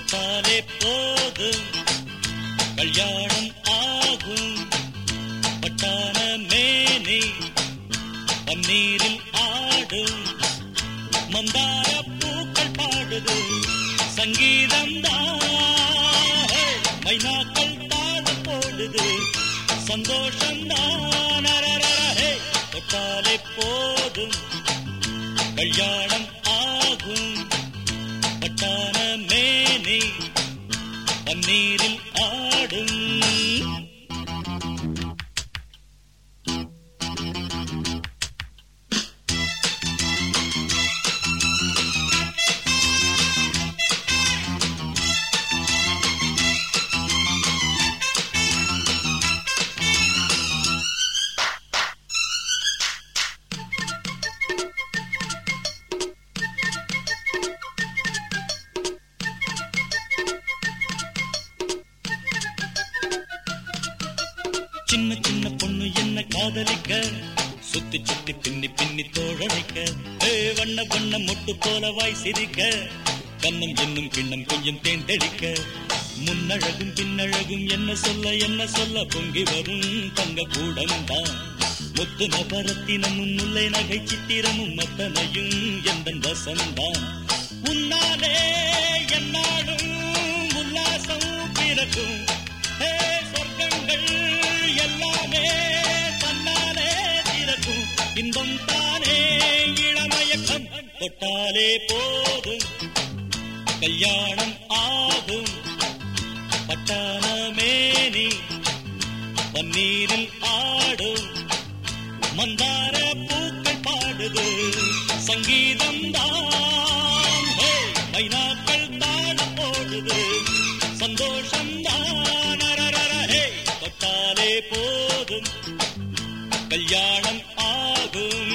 தொட்டாலே போதும் கல்யாணம் ஆகும் பட்டான மேனி பன்னீரில் ஆடும் மந்தார பூக்கள் பாடுது சங்கீதம் தான் மைனாக்கள் தாளம் போடுது சந்தோஷம் தான் தொட்டாலே போதும் கல்யாணம் ஆகும் பட்டான மேனி பன்னீரில் ஆடும் சின்ன சின்ன பொண்ணு என்ன காதலிக்க சுத்தி சுத்தி பின்னி பின்னி தோழழைக்க ஏ வண்ண வண்ண மொட்டு போல வாய் சிரிக்க கண்ணம் என்னும் கிண்ணம் கொஞ்சம் தேன் தெளிக்க முன்னழகும் பின்னழகும் என்ன சொல்ல என்ன சொல்ல பொங்கி வரும் தங்க கூடம் தான் முத்து நபரத்தினமும் முல்லை நகை சித்திரமும் மத்தனையும் எந்த வசந்தான் உன்னாலே என்னாலும் உல்லாசம் பிறக்கும் ஹே, சொர்க்கங்கள் எல்லாமே தன்னாலே திறக்கும் இன்பம் தானே இளமயக்கம் தொட்டாலே போதும் கல்யாணம் ஆகும் பட்டான மேனி பன்னீரில் ஆடும் மந்தார பூக்கள் பாடுது சங்கீதம் தான் ஹே, மைனாக்கள் தாளம் போடுது சந்தோஷம் தான் அரரரரே. தொட்டாலே போதும் கல்யாணம் ஆகும்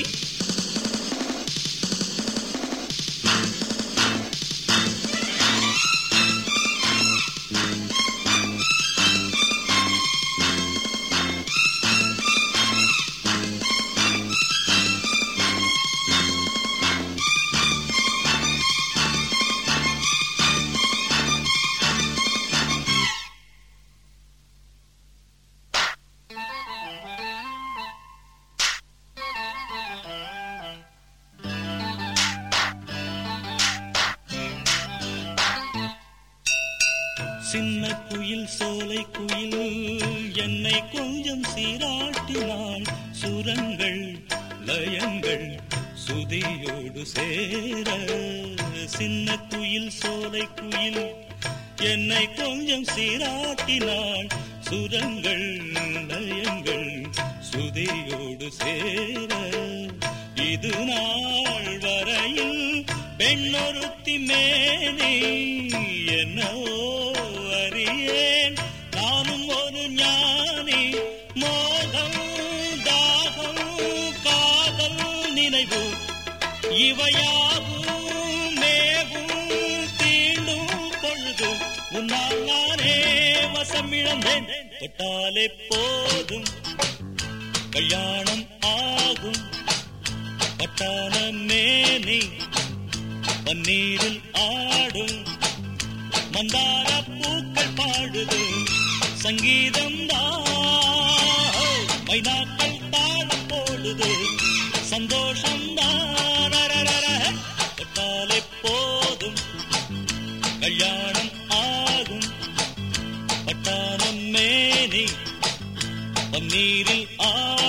சின்ன குயில் சோலை குயில் என்னை கொஞ்சம் சீராட்டினாள் சுரங்கள் லயங்கள் சுதியோடு சேர சின்ன குயில் சோலை குயில் என்னை கொஞ்சம் சீராட்டினாள் சுரங்கள் லயங்கள் சுதியோடு சேர இது நாள் வரையில் பெண்ணொருத்தி மேனி என்னவோ அறியேன் நானும் ஒரு ஞானி மோகம் தாகம் காதல் நினைவு இவையாவும் மேவும் தீண்டும் பொழுது உன்னால் நானே வசமிழந்தேன் தொட்டாலே போதும் கல்யாணம் ஆகும் பட்டான மேனி பன்னீரில் ஆடும் மந்தார பூக்கள் பாடுது சங்கீதம் தான் மைனாக்கள் தாளம் போடுது சந்தோஷம் தான் தொட்டாலே போதும் கல்யாணம் ஆகும் பட்டானம் மேனி பன்னீரில் ஆடும்